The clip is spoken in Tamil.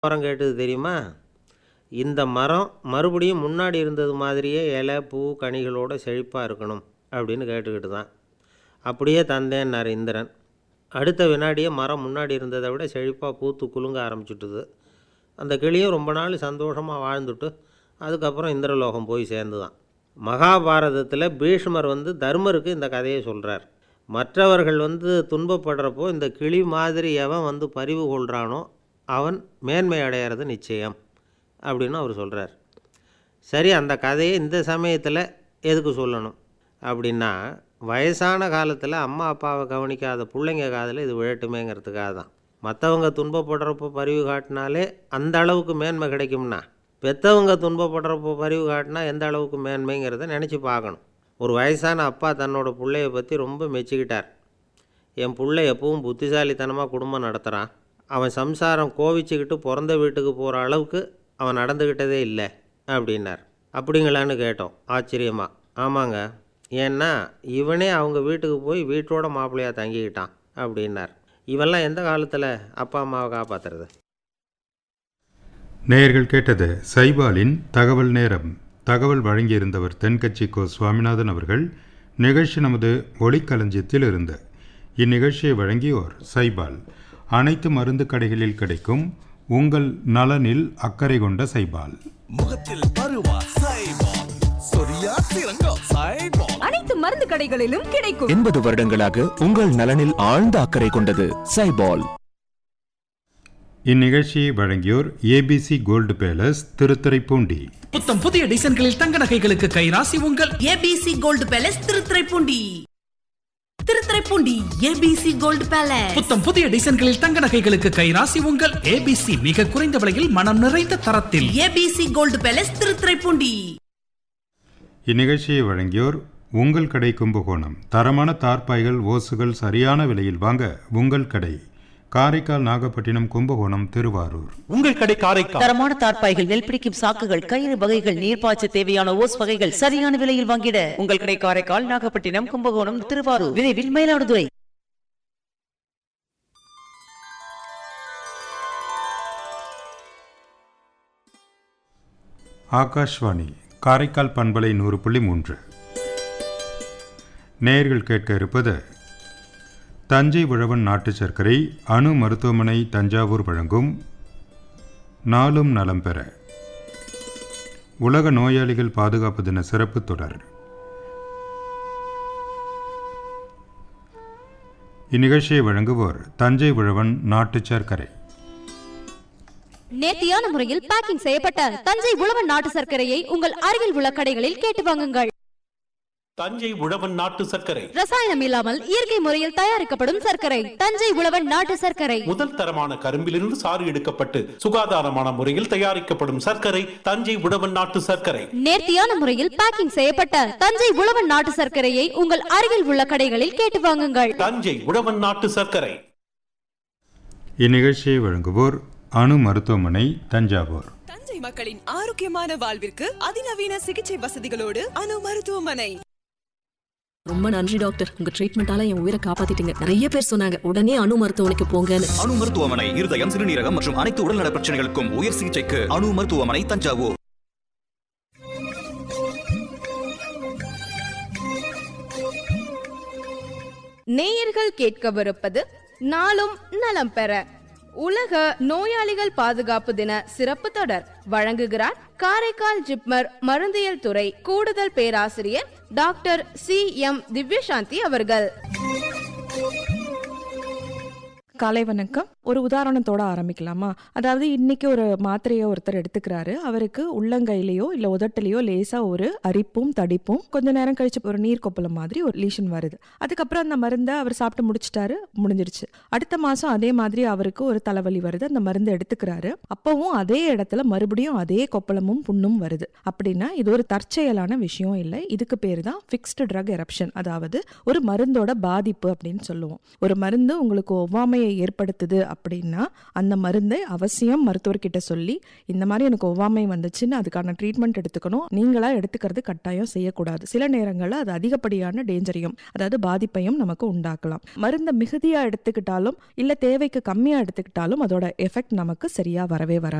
மரம் கேட்டது தெரியுமா இந்த மரம் மறுபடியும் முன்னாடி இருந்தது மாதிரியே இலை பூ கனிகளோட செழிப்பாக இருக்கணும் அப்படின்னு கேட்டுக்கிட்டு தான் அப்படியே தந்தேன்னார் இந்திரன் அடுத்த வினாடியே மரம் முன்னாடி இருந்ததை விட செழிப்பாக பூத்து குலுங்க ஆரம்பிச்சுட்டுது அந்த கிளியும் ரொம்ப நாள் சந்தோஷமாக வாழ்ந்துட்டு அதுக்கப்புறம் இந்திரலோகம் போய் சேர்ந்துதான் மகாபாரதத்தில் பீஷ்மர் வந்து தர்மருக்கு இந்த கதையை சொல்கிறார் மற்றவர்கள் வந்து துன்பப்படுறப்போ இந்த கிளி மாதிரி எவன் வந்து பரிவு கொள்கிறானோ அவன் மேன்மை அடையிறது நிச்சயம் அப்படின்னு அவர் சொல்கிறார் சரி அந்த கதையை இந்த சமயத்தில் எதுக்கு சொல்லணும் அப்படின்னா வயசான காலத்தில் அம்மா அப்பாவை கவனிக்காத பிள்ளைங்க காதில் இது விழட்டுமேங்கிறதுக்காக தான் மற்றவங்க துன்பப்படுறப்போ பரிவு காட்டினாலே அந்த அளவுக்கு மேன்மை கிடைக்கும்னா பெற்றவங்க துன்பப்படுறப்போ பரிவு காட்டினா எந்த அளவுக்கு மேன்மைங்கிறத நினச்சி பார்க்கணும் ஒரு வயசான அப்பா தன்னோட பிள்ளைய பற்றி ரொம்ப மெச்சிக்கிட்டார் என் பிள்ளை எப்பவும் புத்திசாலித்தனமாக குடும்பம் நடத்துகிறான் அவன் சம்சாரம் கோவிச்சுக்கிட்டு பிறந்த வீட்டுக்கு போகிற அளவுக்கு அவன் நடந்துக்கிட்டதே இல்லை அப்படின்னார் அப்படிங்களான்னு கேட்டோம் ஆச்சரியமாக ஆமாங்க ஏன்னா இவனே அவங்க வீட்டுக்கு போய் வீட்டோட மாப்பிள்ளையாக தங்கிக்கிட்டான் அப்படின்னார் இவெல்லாம் எந்த காலத்தில் அப்பா அம்மாவை காப்பாற்றுறது நேயர்கள் கேட்டது சைபாலின் தகவல் நேரம் தகவல் வழங்கியிருந்தவர் தென்கட்சி கோ சுவாமிநாதன் அவர்கள் நிகழ்ச்சி நமது ஒளிக்களஞ்சியத்தில் இருந்து இந்நிகழ்ச்சியை வழங்கியோர் சைபால் அனைத்து மருந்து கடைகளில் கிடைக்கும் உங்கள் நலனில் அக்கறை கொண்ட சைபால் முகத்தில் பருவா சைபால் சொரியா சிறங்கோ சைபால் அனைத்து மருந்து கடைகளிலும் கிடைக்கும் எண்பது வருடங்களாக உங்கள் நலனில் ஆழ்ந்த அக்கறை கொண்டது சைபால் இந்நிகழ்ச்சியை வழங்கியோர் ஏபிசி கோல்டு பேலஸ் திருத்துறைப்பூண்டி புத்தம் புதிய டிசைன்களில் தங்க நகைகளுக்கு கைராசி உங்கள் ABC gold palace Thiruthuraipoondi Thiruthuraipoondi ABC gold palace புத்தம் புதிய டிசைன்களில் தங்க நகைகளுக்கு கைராசி உங்கள் ஏபிசி மிக குறைந்த விலையில் மனம் நிறைந்த தரத்தில் ஏபிசி கோல்டு பேலஸ் திருத்துறைப்பூண்டி இந்நிகழ்ச்சியை வழங்கியோர் உங்கள் கடை கும்பகோணம் தரமான தார்பாய்கள் ஓசுகள் சரியான விலையில் வாங்க உங்கள் கடை காரைக்கால் நாகப்பட்டினம் கும்பகோணம் திருவாரூர் உங்கள் கடை காரைக்கால் தரமான தார்ப்பாய்கள் நெல் பிடிக்கும் சாக்குகள் கயிறு வகைகள் நீர்ப்பாய்ச்ச தேவையான ஓஸ் வகைகள் சரியான விலையில் வாங்கிட உங்கள் கடை காரைக்கால் நாகப்பட்டினம் கும்பகோணம் திருவாரூர் விரைவில் மயிலாடுதுறை ஆகாஷ்வாணி காரைக்கால் பண்பலை நூறு புள்ளி மூன்று நேயர்கள் கேட்க இருப்பது தஞ்சை உழவன் நாட்டு சர்க்கரை அணு மருத்துவமனை தஞ்சாவூர் வழங்கும் நாளும் நலம் பெற உலக நோயாளிகள் பாதுகாப்பு தின சிறப்பு தொடர் இந்நிகழ்ச்சியை வழங்குவோர் தஞ்சை உழவன் நாட்டு சர்க்கரை நேர்த்தியான முறையில் பேக்கிங் செய்யப்பட்ட தஞ்சை உழவன் நாட்டு சர்க்கரையை உங்கள் அருகில் உள்ள கடைகளில் கேட்டு வாங்குங்கள் தஞ்சை உழவன் நாட்டு சர்க்கரை ரசாயனம் இல்லாமல் இயற்கை முறையில் தயாரிக்கப்படும் சர்க்கரை தஞ்சை உழவன் நாட்டு சர்க்கரை முதல் தரமான கரும்பிலிருந்து சாறு எடுக்கப்பட்டு சுகாதாரமான முறையில் தயாரிக்கப்படும் சர்க்கரை தஞ்சை உழவன் நாட்டு சர்க்கரை நேர்த்தியான முறையில் பேக்கிங் செய்யப்பட்ட தஞ்சை உழவன் நாட்டு சர்க்கரையை உங்கள் அருகில் உள்ள கடைகளில் கேட்டு வாங்குங்கள் தஞ்சை உழவன் நாட்டு சர்க்கரை இந்நிகழ்ச்சியை வழங்குவோர் அணு மருத்துவமனை தஞ்சாவூர் தஞ்சை மக்களின் ஆரோக்கியமான வாழ்விற்கு அதிநவீன சிகிச்சை வசதிகளோடு அணு மருத்துவமனை ரொம்ப நன்றி டாக்டர் உங்க ட்ரீட்மெண்டால என் உயிரை காப்பாத்திட்டீங்க நிறைய பேர் சொன்னாங்க உடனே அணு மருத்துவமனைக்கு போங்கன்னு அணு மருத்துவமனை இருதயம் சிறுநீரகம் மற்றும் அனைத்து உடல்நல பிரச்சனைகளுக்கும் உயர் சிகிச்சைக்கு அணு மருத்துவமனை தஞ்சாவூர் நேயர்கள் கேட்கவிருப்பது நாளும் நலம் பெற உலக நோயாளிகள் பாதுகாப்பு தின சிறப்பு தொடர் வழங்குகிறார் காரைக்கால் ஜிப்மர் மருந்தியல் துறை கூடுதல் பேராசிரியர் டாக்டர் சி எம் திவ்யசாந்தி அவர்கள் காலை வணக்கம் ஒரு உதாரணத்தோட ஆரம்பிக்கலாமா அதாவது இன்னைக்கு ஒரு மாத்திரையை ஒருத்தர் எடுத்துக்கிறாரு அவருக்கு உள்ளங்கையிலயோ இல்ல உதட்டிலேயோ லேசா ஒரு அரிப்பும் தடிப்பும் கொஞ்ச நேரம் கழிச்சு ஒரு நீர் கொப்பளம் மாதிரி ஒரு லீஷன் வருது அதுக்கப்புறம் அந்த மருந்தை அவர் சாப்பிட்டு முடிச்சிட்டாரு முடிஞ்சிருச்சு அடுத்த மாசம் அதே மாதிரி அவருக்கு ஒரு தலைவலி வருது அந்த மருந்து எடுத்துக்கிறாரு அப்பவும் அதே இடத்துல மறுபடியும் அதே கொப்பளமும் புண்ணும் வருது அப்படின்னா இது ஒரு தற்செயலான விஷயம் இல்லை இதுக்கு பேர் தான் ஃபிக்ஸ்டு ட்ரக் எரப்ஷன் அதாவது ஒரு மருந்தோட பாதிப்பு அப்படின்னு சொல்லுவோம் ஒரு மருந்து உங்களுக்கு ஒவ்வாமையை ஒவ்வாமையை ஏற்படுத்துது அப்படின்னா அந்த மருந்தை அவசியம் மருத்துவர்கிட்ட சொல்லி இந்த மாதிரி எனக்கு ஒவ்வாமை வந்துச்சுன்னு அதுக்கான ட்ரீட்மெண்ட் எடுத்துக்கணும் நீங்களா எடுத்துக்கிறது கட்டாயம் செய்யக்கூடாது சில நேரங்களில் அது அதிகப்படியான டேஞ்சரையும் அதாவது பாதிப்பையும் நமக்கு உண்டாக்கலாம் மருந்தை மிகுதியா எடுத்துக்கிட்டாலும் இல்ல தேவைக்கு கம்மியா எடுத்துக்கிட்டாலும் அதோட எஃபெக்ட் நமக்கு சரியா வரவே வராது